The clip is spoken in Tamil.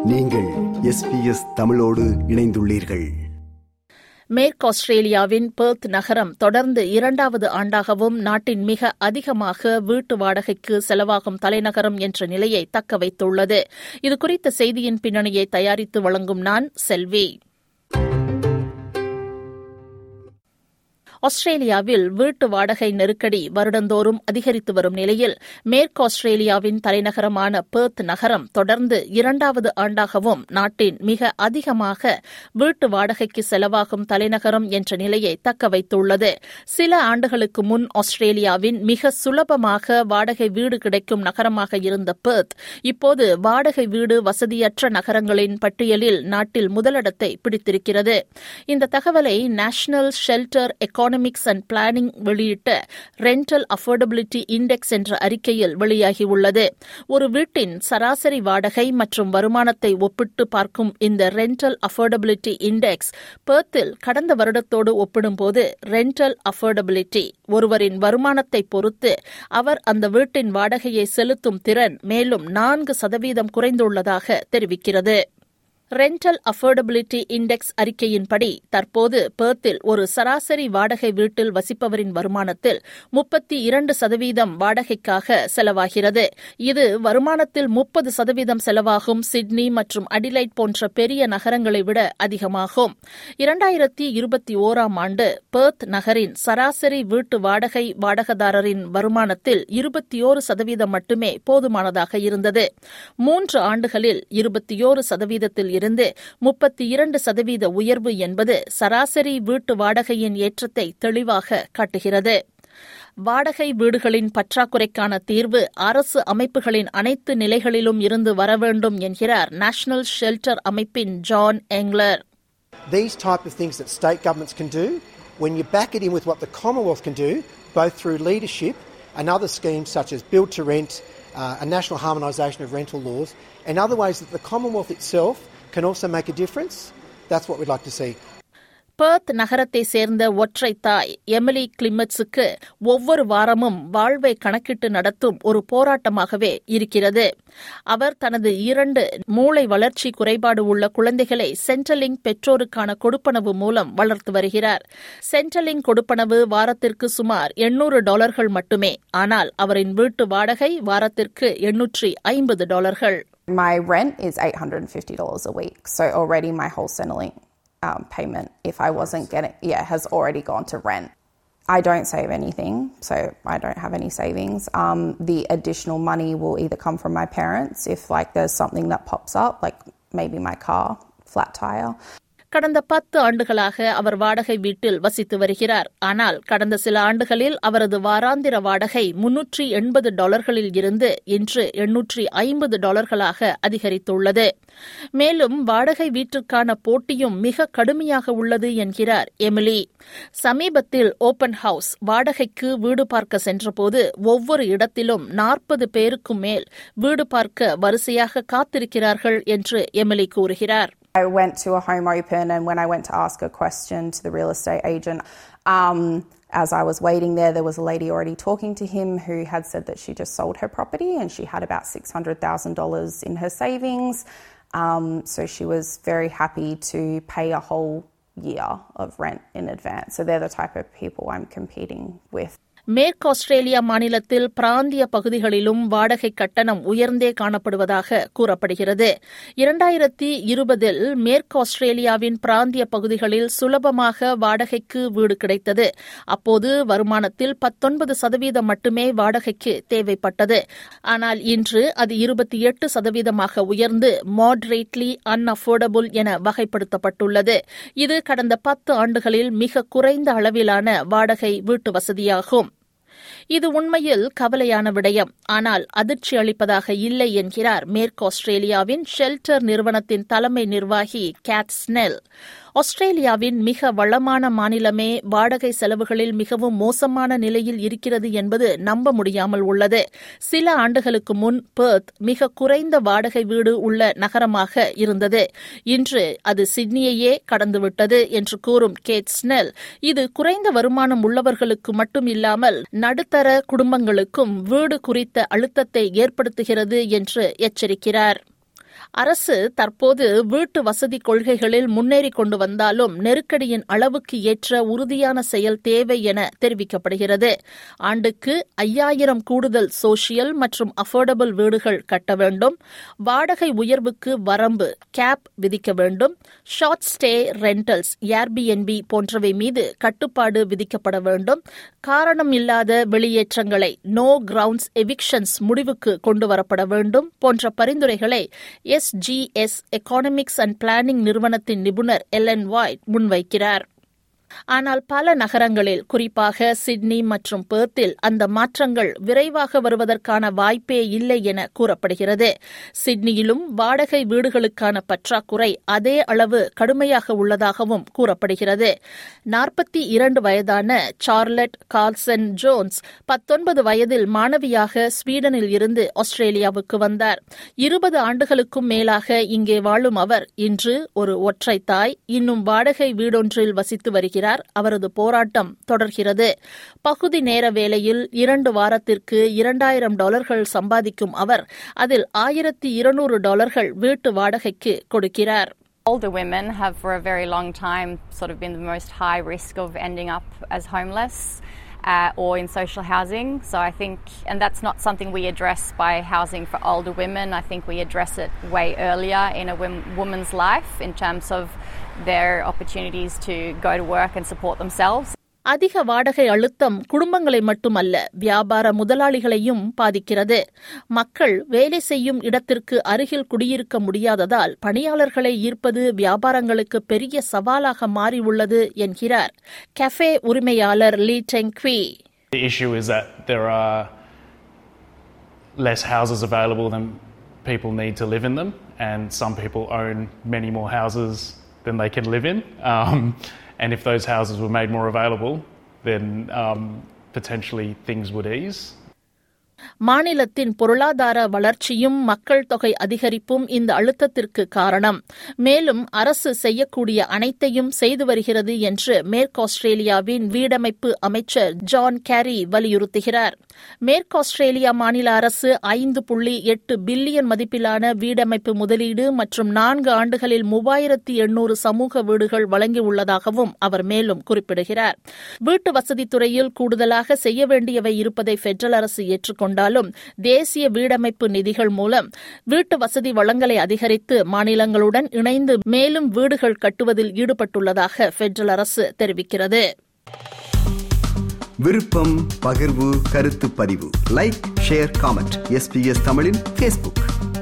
நீங்கள் எஸ்பிஎஸ் தமிழோடு இணைந்துள்ளீர்கள் மேற்கு ஆஸ்திரேலியாவின் பெர்த் நகரம் தொடர்ந்து இரண்டாவது ஆண்டாகவும் நாட்டின் மிக அதிகமாக வீட்டு வாடகைக்கு செலவாகும் தலைநகரம் என்ற நிலையை தக்க வைத்துள்ளது இதுகுறித்த செய்தியின் பின்னணியை தயாரித்து வழங்கும் நான் செல்வி ஆஸ்திரேலியாவில் வீட்டு வாடகை நெருக்கடி வருடந்தோறும் அதிகரித்து வரும் நிலையில் மேற்கு ஆஸ்திரேலியாவின் தலைநகரமான பெர்த் நகரம் தொடர்ந்து இரண்டாவது ஆண்டாகவும் நாட்டின் மிக அதிகமாக வீட்டு வாடகைக்கு செலவாகும் தலைநகரம் என்ற நிலையை தக்க வைத்துள்ளது சில ஆண்டுகளுக்கு முன் ஆஸ்திரேலியாவின் மிக சுலபமாக வாடகை வீடு கிடைக்கும் நகரமாக இருந்த பெர்த் இப்போது வாடகை வீடு வசதியற்ற நகரங்களின் பட்டியலில் நாட்டில் முதலிடத்தை பிடித்திருக்கிறது இந்த தகவலை national shelter economy economics and planning வெளியிட்ட ரெண்டல் அஃபோர்டபிலிட்டி இண்டெக்ஸ் என்ற அறிக்கையில் வெளியாகியுள்ளது ஒரு வீட்டின் சராசரி வாடகை மற்றும் வருமானத்தை ஒப்பிட்டு பார்க்கும் இந்த ரெண்டல் அஃபோர்டபிலிட்டி இண்டெக்ஸ் பேர்த்தில் கடந்த வருடத்தோடு ஒப்பிடும்போது ரெண்டல் அஃபோர்டபிலிட்டி ஒருவரின் வருமானத்தை பொறுத்து அவர் அந்த வீட்டின் வாடகையை செலுத்தும் திறன் மேலும் நான்கு சதவீதம் குறைந்துள்ளதாக தெரிவிக்கிறது ரெண்டல் அஃபோர்டபிலிட்டி இண்டெக்ஸ் அறிக்கையின்படி தற்போது பேர்த்தில் ஒரு சராசரி வாடகை வீட்டில் வசிப்பவரின் வருமானத்தில் முப்பத்தி இரண்டு சதவீதம் வாடகைக்காக செலவாகிறது இது வருமானத்தில் முப்பது சதவீதம் செலவாகும் சிட்னி மற்றும் அடிலைட் போன்ற பெரிய நகரங்களை விட அதிகமாகும் இரண்டாயிரத்தி இருபத்தி ஓராம் ஆண்டு பேர்த் நகரின் சராசரி வீட்டு வாடகை வாடகைதாரரின் வருமானத்தில் இருபத்தியோரு சதவீதம் மட்டுமே போதுமானதாக இருந்தது மூன்று ஆண்டுகளில் இருபத்தியோரு சதவீதத்தில் இருந்து முப்பத்தி இரண்டு சதவீத உயர்வு என்பது சராசரி வீட்டு வாடகையின் ஏற்றத்தை தெளிவாக காட்டுகிறது வாடகை வீடுகளின் பற்றாக்குறைக்கான தீர்வு அரசு அமைப்புகளின் அனைத்து நிலைகளிலும் இருந்து வர வேண்டும் என்கிறார் நேஷனல் ஷெல்டர் அமைப்பின் John Engler These type of things that state governments can do, when you back it in with what the Commonwealth can do, both through leadership and other schemes such as build to rent, uh, a national harmonisation of rental laws, and other ways that the Commonwealth itself can also make a difference, that's what we'd like to see. Perth நகரத்தை சேர்ந்த ஒற்றை தாய் எமிலி கிளிமட்ஸுக்கு ஒவ்வொரு வாரமும் வாழ்வை கணக்கிட்டு நடத்தும் ஒரு போராட்டமாகவே இருக்கிறது அவர் தனது இரண்டு மூளை வளர்ச்சி குறைபாடு உள்ள குழந்தைகளை சென்ட்ரலிங் பெற்றோருக்கான கொடுப்பனவு மூலம் வளர்த்து வருகிறார் சென்ட்ரலிங் கொடுப்பனவு வாரத்திற்கு சுமார் எண்ணூறு டாலர்கள் மட்டுமே ஆனால் அவரின் வீட்டு வாடகை வாரத்திற்கு எண்ணூற்றி ஐம்பது டாலர்கள் My rent is $850 a week, so already my whole Centrelink um, payment, if I wasn't getting, yeah, has already gone to rent. I don't save anything, so I don't have any savings. Um, the additional money will either come from my parents if like there's something that pops up, like maybe my car, flat tire. கடந்த பத்து ஆண்டுகளாக அவர் வாடகை வீட்டில் வசித்து வருகிறார் ஆனால் கடந்த சில ஆண்டுகளில் அவரது வாராந்திர வாடகை முன்னூற்றி எண்பது டாலர்களில் இருந்து இன்று எண்ணூற்றி ஐம்பது டாலர்களாக அதிகரித்துள்ளது மேலும் வாடகை வீட்டிற்கான போட்டியும் மிக கடுமையாக உள்ளது என்கிறார் எமிலி சமீபத்தில் ஓபன் ஹவுஸ் வாடகைக்கு வீடு பார்க்க சென்றபோது ஒவ்வொரு இடத்திலும் நாற்பது பேருக்கும் மேல் வீடு பார்க்க வரிசையாக காத்திருக்கிறார்கள் என்று எமிலி கூறுகிறார் I went to a home open, and when I went to ask a question to the real estate agent, um, as I was waiting there, there was a lady already talking to him who had said that she just sold her property and she had about $600,000 in her savings. Um, so she was very happy to pay a whole year of rent in advance. So they're the type of people I'm competing with. மேற்கு ஆஸ்திரேலியா மாநிலத்தில் பிராந்திய பகுதிகளிலும் வாடகை கட்டணம் உயர்ந்தே காணப்படுவதாக கூறப்படுகிறது இரண்டாயிரத்தி இருபதில் மேற்கு ஆஸ்திரேலியாவின் பிராந்திய பகுதிகளில் சுலபமாக வாடகைக்கு வீடு கிடைத்தது அப்போது வருமானத்தில் பத்தொன்பது சதவீதம் மட்டுமே வாடகைக்கு தேவைப்பட்டது ஆனால் இன்று அது இருபத்தி எட்டு சதவீதமாக உயர்ந்து மாட்ரேட்லி அன்அஃபோர்டபுள் என வகைப்படுத்தப்பட்டுள்ளது இது கடந்த பத்து ஆண்டுகளில் மிக குறைந்த அளவிலான வாடகை வீட்டு வசதியாகும் இது உண்மையில் கவலையான விடயம் ஆனால் அதிர்ச்சி அளிப்பதாக இல்லை என்கிறார் மேற்கு ஆஸ்திரேலியாவின் ஷெல்டர் நிறுவனத்தின் தலைமை நிர்வாகி கேட் ஸ்னெல் ஆஸ்திரேலியாவின் மிக வளமான மாநிலமே வாடகை செலவுகளில் மிகவும் மோசமான நிலையில் இருக்கிறது என்பது நம்ப முடியாமல் உள்ளது சில ஆண்டுகளுக்கு முன் பெர்த் மிக குறைந்த வாடகை வீடு உள்ள நகரமாக இருந்தது இன்று அது சிட்னியையே கடந்துவிட்டது என்று கூறும் கேட் ஸ்னெல் இது குறைந்த வருமானம் உள்ளவர்களுக்கு மட்டும் இல்லாமல் நடுத்தர குடும்பங்களுக்கும் வீடு குறித்த அழுத்தத்தை ஏற்படுத்துகிறது என்று எச்சரிக்கிறார் அரசு தற்போது வீட்டு வசதி கொள்கைகளில் முன்னேறி கொண்டு வந்தாலும் நெருக்கடியின் அளவுக்கு ஏற்ற உறுதியான செயல் தேவை என தெரிவிக்கப்படுகிறது ஆண்டுக்கு ஐயாயிரம் கூடுதல் சோசியல் மற்றும் அஃபோர்டபிள் வீடுகள் கட்ட வேண்டும் வாடகை உயர்வுக்கு வரம்பு கேப் விதிக்க வேண்டும் ஷார்ட் ஸ்டே ரெண்டல்ஸ் ஏர்பிஎன்பி போன்றவை மீது கட்டுப்பாடு விதிக்கப்பட வேண்டும் காரணம் இல்லாத வெளியேற்றங்களை நோ கிரவுண்ட்ஸ் எவிக்ஷன்ஸ் முடிவுக்கு கொண்டுவரப்பட வேண்டும் போன்ற பரிந்துரைகளை எஸ்ஜிஎஸ் எக்கானமிக்ஸ் அண்ட் பிளானிங் நிறுவனத்தின் நிபுணர் எல்என் வாய்ட் முன்வைக்கிறார் ஆனால் பல நகரங்களில் குறிப்பாக சிட்னி மற்றும் பெர்த்தில் அந்த மாற்றங்கள் விரைவாக வருவதற்கான வாய்ப்பே இல்லை என கூறப்படுகிறது சிட்னியிலும் வாடகை வீடுகளுக்கான பற்றாக்குறை அதே அளவு கடுமையாக உள்ளதாகவும் கூறப்படுகிறது நாற்பத்தி இரண்டு வயதான சார்லட் கார்ல்சன் ஜோன்ஸ் பத்தொன்பது வயதில் மாணவியாக ஸ்வீடனில் இருந்து ஆஸ்திரேலியாவுக்கு வந்தார் இருபது ஆண்டுகளுக்கும் மேலாக இங்கே வாழும் அவர் இன்று ஒரு ஒற்றை தாய் இன்னும் வாடகை வீடொன்றில் வசித்து வருகிறார் அவரது போராட்டம் தொடர்கிறது பகுதி நேர வேலையில் இரண்டு வாரத்திற்கு இரண்டாயிரம் டாலர்கள் சம்பாதிக்கும் அவர் அதில் ஆயிரத்தி இருநூறு டாலர்கள் வீட்டு வாடகைக்கு கொடுக்கிறார் Older women have for a very long time sort of been the most high risk of ending up as homeless uh, or in social housing. So I think, and that's not something we address by housing for older women. I think we address it way earlier in a wom- woman's life in terms of their opportunities to go to work and support themselves. அதிக வாடகை அழுத்தம் குடும்பங்களை மட்டுமல்ல வியாபார முதலாளிகளையும் பாதிக்கிறது மக்கள் வேலை செய்யும் இடத்திற்கு அருகில் குடியிருக்க முடியாததால் பணியாளர்களை ஈர்ப்பது வியாபாரங்களுக்கு பெரிய சவாலாக மாறியுள்ளது என்கிறார் கஃபே உரிமையாளர் லீ டெங்க்வி The issue is that there are less houses available than people need to live in them, and some people own many more houses than they can live in. Um, and if those houses were made more available, then um, potentially things would ease. மாநிலத்தின் பொருளாதார வளர்ச்சியும் மக்கள் தொகை அதிகரிப்பும் இந்த அழுத்தத்திற்கு காரணம் மேலும் அரசு செய்யக்கூடிய அனைத்தையும் செய்து வருகிறது என்று மேற்கு ஆஸ்திரேலியாவின் வீடமைப்பு அமைச்சர் ஜான் கேரி வலியுறுத்துகிறார் மேற்கு ஆஸ்திரேலியா மாநில அரசு ஐந்து புள்ளி எட்டு பில்லியன் மதிப்பிலான வீடமைப்பு முதலீடு மற்றும் நான்கு ஆண்டுகளில் மூவாயிரத்தி எண்ணூறு சமூக வீடுகள் வழங்கியுள்ளதாகவும் அவர் மேலும் குறிப்பிடுகிறார் வீட்டு வசதி துறையில் கூடுதலாக செய்ய வேண்டியவை இருப்பதை பெடரல் அரசு ஏற்றுக்கொண்டாலும் தேசிய வீடமைப்பு நிதிகள் மூலம் வீட்டு வசதி வளங்களை அதிகரித்து மாநிலங்களுடன் இணைந்து மேலும் வீடுகள் கட்டுவதில் ஈடுபட்டுள்ளதாக பெடரல் அரசு தெரிவிக்கிறது விருப்பம் பகிர்வு கருத்து பதிவு லைக் ஷேர் காமெண்ட் எஸ்பிஎஸ் தமிழின் ஃபேஸ்புக்